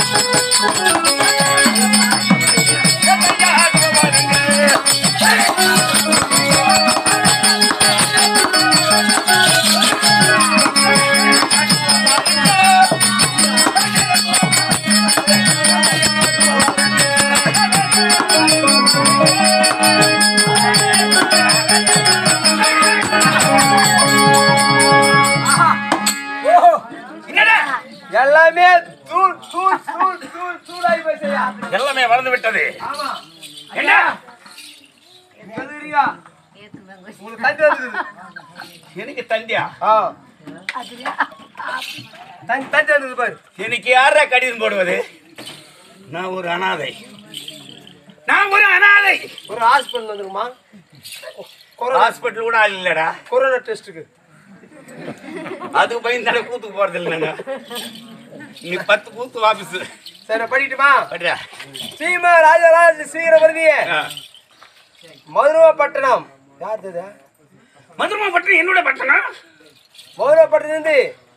ஓஹோ என்னடா எல்லாமே தூள் தூள் தூள் தூள் தூளாகி போச்சையா எல்லாமே வளர்ந்து விட்டது ஆமா என்ன இங்க வந்துக்கிறீங்க உங்களுக்கு தண்ணி வந்துருக்குது எனக்கு தந்தியா ஆ தண்ணி தண்ணி வந்துருது பாரு எனக்கு யாரா கடிதம் போடுவது நான் ஒரு அனாதை நான் ஒரு அனாதை ஒரு ஹாஸ்பிட்டல் வந்துருக்குமா கொரோனா ஹாஸ்பிட்டல் கூட ஆள் இல்லடா கொரோனா டெஸ்ட்டுக்கு அதுக்கு பயந்தாட கூத்துக்கு போறது இல்லைங்க நீ பத்து கூத்து வாபஸ் சரி நான் படிக்கட்டுமா பட்ரா சீமா ராஜராஜ சீக்கிரம் வருதியே மதுரவப்பட்டினம் யார் இது மதுரமா பட்டணம் என்னோட பட்டணம் மதுரவப்பட்டினம் இருந்து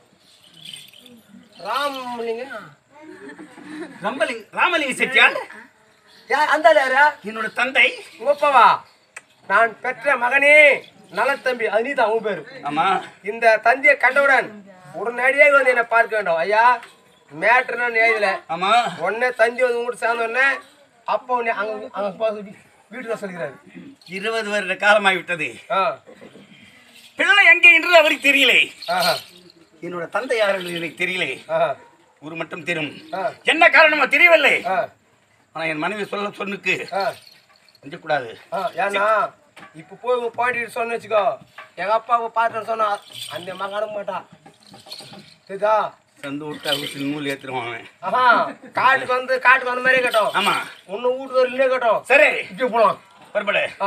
ராமலிங்க ரம்பலிங் ராமலிங்க செட்டியார் யார் அந்த ஆளு யாரா என்னோட தந்தை உங்க அப்பாவா நான் பெற்ற மகனே நலத்தம்பி அது நீ தான் உன் பேரு ஆமா இந்த தந்தியை கண்டவுடன் உடனடியாக வந்து என்னை பார்க்க வேண்டும் ஐயா மேட்ரு நான் எழுதல ஆமா உடனே தந்தி வந்து உங்கள்கிட்ட சேர்ந்த உடனே அப்போ உடனே அங்க அங்க போக சொல்லி வீட்டுக்கு சொல்லிக்கிறாரு இருபது வருட காலமாகிவிட்டது ஆ பிள்ளை எங்கே என்று அவருக்கு தெரியலே ஆஹா என்னோட தந்தை யார் என்று எனக்கு தெரியலே ஆஹா ஒரு மட்டும் தெரியும் ஆ. என்ன காரணமோ தெரியவில்லை ஆ ஆனா என் மனைவி சொல்ல சொன்னுக்கு ஆ அஞ்சக்கூடாது ஆ ஏன்னா இப்போ போய் உங்க பாண்டிட்டு சொன்ன வச்சுக்கோ எங்க அப்பாவை பார்த்து சொன்னா அந்த மகன் அனுப்ப மாட்டான் சரிதா சந்து விட்டா ஊசி நூல் ஏத்துருவான் அவன் ஆஹா காட்டுக்கு வந்து காட்டுக்கு வந்த மாதிரியே கேட்டோம் ஆமா உன்னை வீட்டுக்கு வரலே கேட்டோம் சரி இப்படி போலாம் புறப்படு ஆ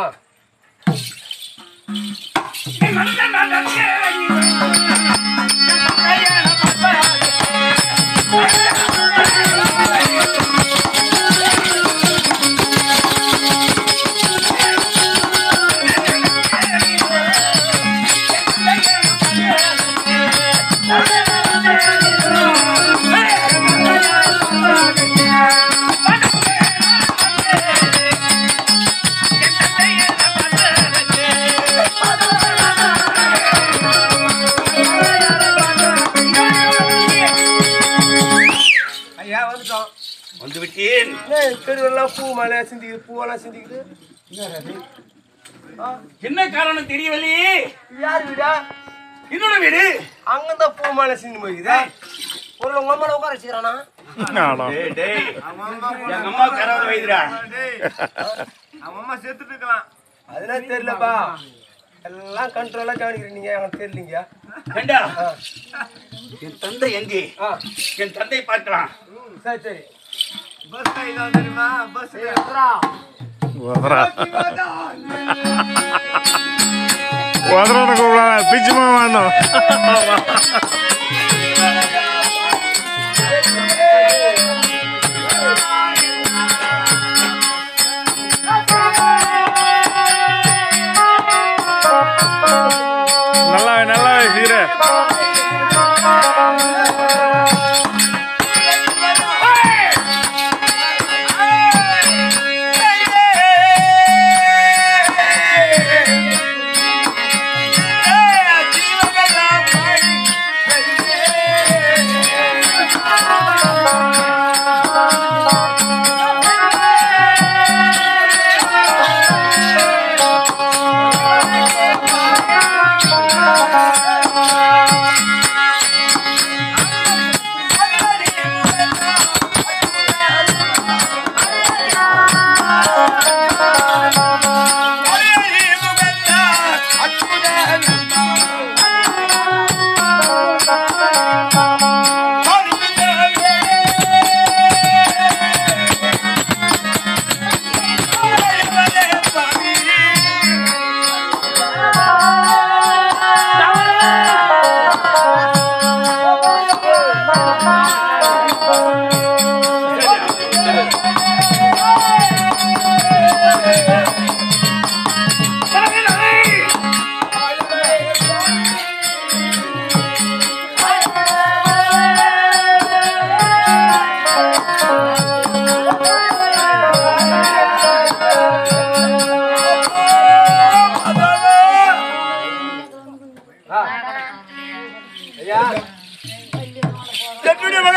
ஐயா வந்துட்டோம் வந்து விட்டேன் என்ன தெருவெல்லாம் பூ மேலே சிந்திக்குது பூவெல்லாம் சிந்திக்குது என்னடா இது? ஆ, என்ன காரணம் தெரியவில்லையே இது யார் வீடா என்னோட வீடு அங்கதான் பூ மேலே சிந்தி போய்க்குதா ஒரு உங்க அம்மா உட்கார வச்சுக்கிறானா டேய், டேய். எங்க அம்மா கராவது வைதுடா அதெல்லாம் தெரியலப்பா எல்லாம் கண்ட்ரோலா கவனிக்கிறீங்க நீங்க எனக்கு தெரியலீங்க ஏண்டா ஆ, என் தந்தை எங்கே ஆ, என் தந்தை பார்க்கலாம் ம், சரி சரி வதரா వదరను కూడా పిచ్చి మామ நல்லாவே நல்லாவே சீக்கிரம் ஜீவகலாம்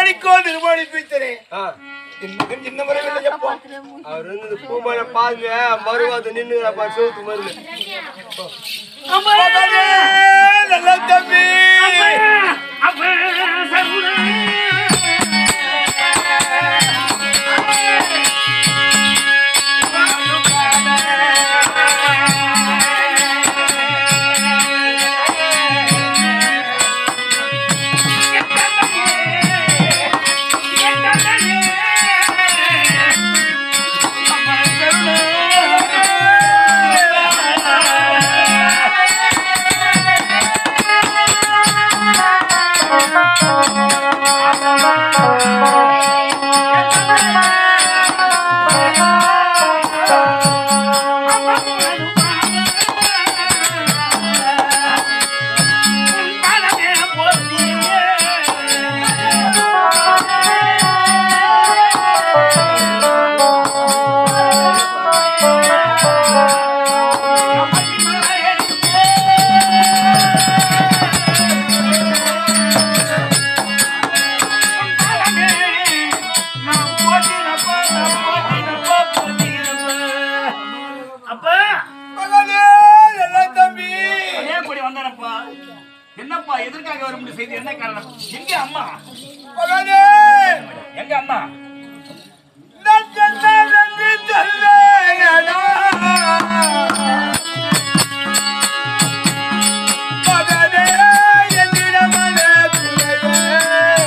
మణికో నిర్మాణిపించనే ఆ, చిన్న చిన్న మరి వెళ్ళ చెప్పు அவர் வந்து இந்த பூமான பாருங்க மறுவாது நின்னுங்கிறா பாரு செவுத்து மருந்து மகனே, நல்ல தம்பி அப்பா மகனே, நல்ல தம்பி அதே கூடி வந்தானப்பா என்னப்பா எதற்காக வர முடியும் செய்தி என்ன காரணம் எங்க அம்மா மகனே எங்க அம்மா நச்சத்தை நன்றி சொல்லேனடா. மகனே, என்னிடமனே பிள்ளையே.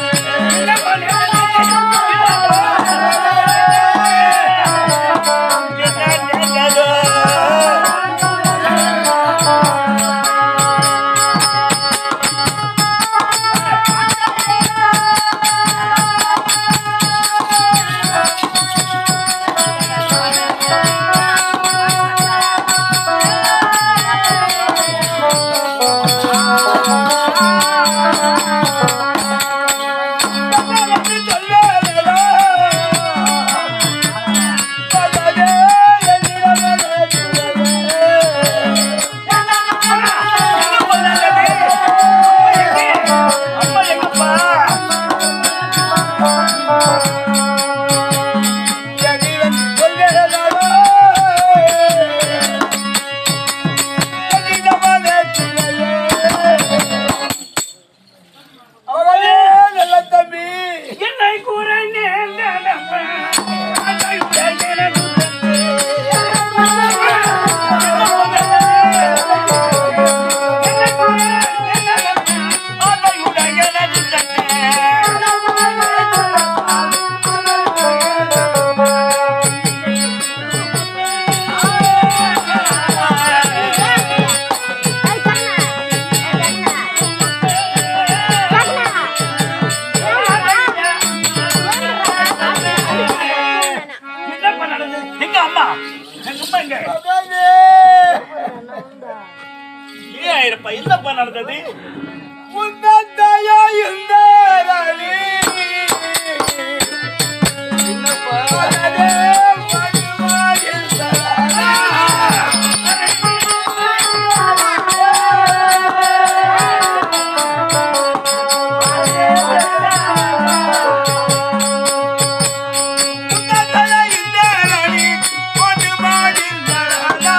நன்றி சொல்லேனடா. மகனே, என்னிடமனே பிள்ளையே. அம்மா எங்கப்பா என்னிடம் சொல்லேனடா. என்னிடமனே பிள்ளையே. அவளே நல்ல தம்பி என்னை கூற நேர்ந்ததப்பா என்னப்பா நடந்தது எங்க அம்மா எங்க அம்மா எங்க மகனே ஏன் ஆயிரப்பா என்னப்பா நடந்தது உன்னத்தையா இந்த ராணி. மகனே, மதுவாயில் சரணா. உன்னத்தையா இந்த ராணி, மதுவாயில் சரணா.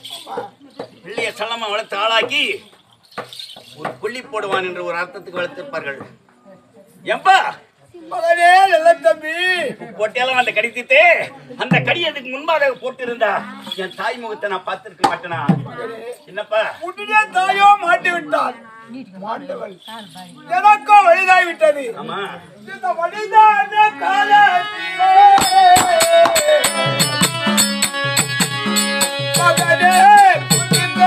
பிள்ளைய செல்லமா வளர்த்து ஆளாக்கி ஒரு புள்ளி போடுவான் என்று ஒரு அர்த்தத்துக்கு வளர்த்திருப்பார்கள் ஏம்பா மகனே நல்ல தம்பி போட்டியாலும் அந்த கடித்திட்டு அந்த கடி அதுக்கு முன்பாக போட்டிருந்தா என் தாய் முகத்தை நான் பார்த்திருக்க மாட்டேனா என்னப்பா உடனே தாயோ மாட்டி விட்டான் மாண்டவள் எனக்கோ வழிதாய் விட்டது ஆமா இந்த வழிதான காலத்திலே மகனே இந்த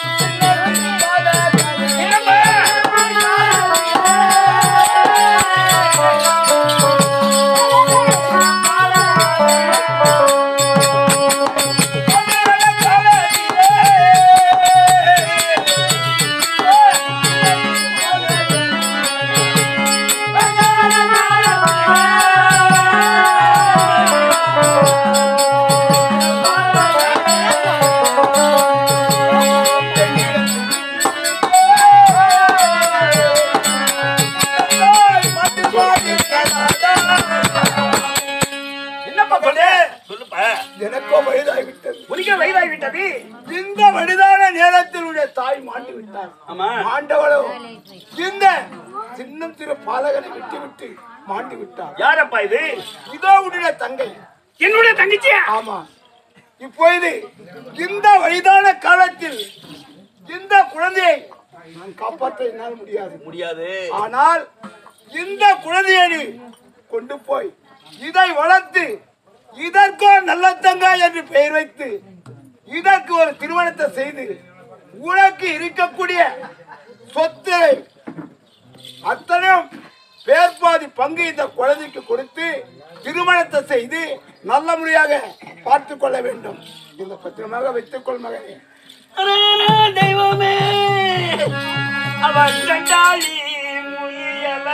என்னப்பா சொல்லு சொல்லுப்பா எனக்கோ வயதாகி விட்டது உனக்கே வயதாகி விட்டது இந்த வயதான நேரத்தில் உடைய தாய் மாட்டி விட்டார் ஆமா மாண்டவளோ இந்த சின்னம் சிறு பாலகனை விட்டு விட்டு மாட்டி விட்டார் யாரப்பா இது இதோ உடைய தங்கை என்னுடைய தங்கச்சியா ஆமா இப்பொழுது இந்த வயதான காலத்தில் இந்த குழந்தையை நான் காப்பாற்ற என்னால் முடியாது முடியாது ஆனால் இந்த குழந்தையை நீ கொண்டு போய் இதை வளர்த்து இதற்கோ நல்ல தங்காய் என்று பெயர் வைத்து இதற்கு ஒரு திருமணத்தை செய்து உனக்கு இருக்கக்கூடிய சொத்து அத்தனையும் பேர்பாதி பங்கு இந்த குழந்தைக்கு கொடுத்து திருமணத்தை செய்து நல்ல முறையாக பார்த்து கொள்ள வேண்டும் இந்த பத்திரமாக வைத்துக் கொள் மகனே தெய்வமே அவன் கண்டாளி முயல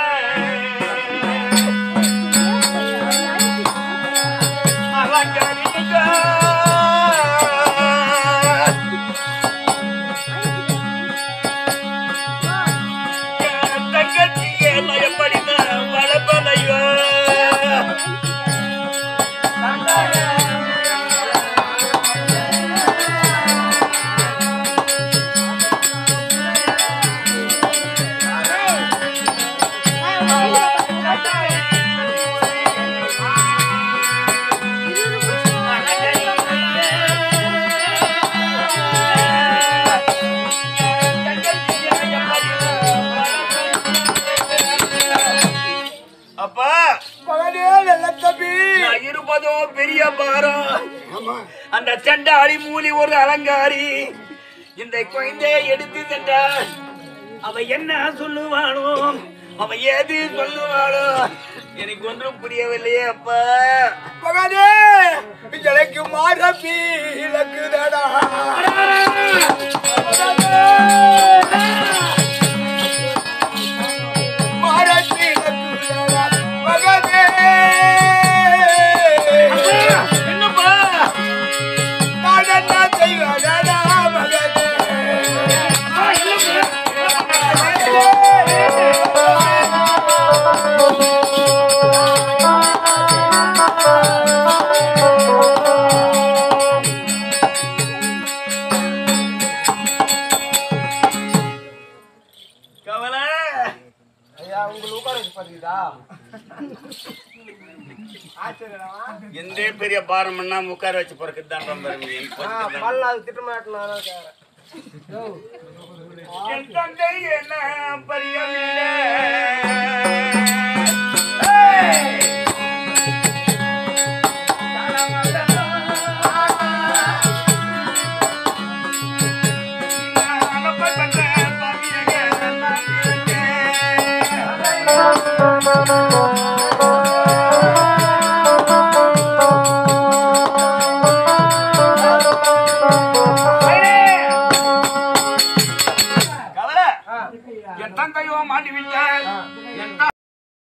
அலங்கரிக்க என் தங்கச்சியே பயப்படின வளப்பனையோ அப்பா மகனே நல்ல தம்பி நான் இருப்பதோ பெரிய பாரம் ஆமா அந்த செண்டாளி மூலி ஒரு அலங்காரி இந்த குழந்தையை எடுத்து சென்றார் அவ என்ன சொல்லுவானோ அவ ஏது சொல்லுவானோ எனக்கு ஒன்றும் புரியவில்லையே அப்பா மகனே எனக்கு மாறப்பி இலக்குதடா மாறப்பி இலக்குதடா மகனே என்னப்பா நான் என்ன செய்வதடா மகனே கவலை ஐயா உங்களுக்கு உட்கார வச்சு பாத்தீங்களா எந்த பெரிய பாரம்னா உட்கார வச்சு பிறக்குது தான் ரொம்ப பல்லாது திட்டமாட்டினா என் தந்தை என்ன பரியமில்லை கவலை என் தந்தையோ மாட்டி விட்டார் என்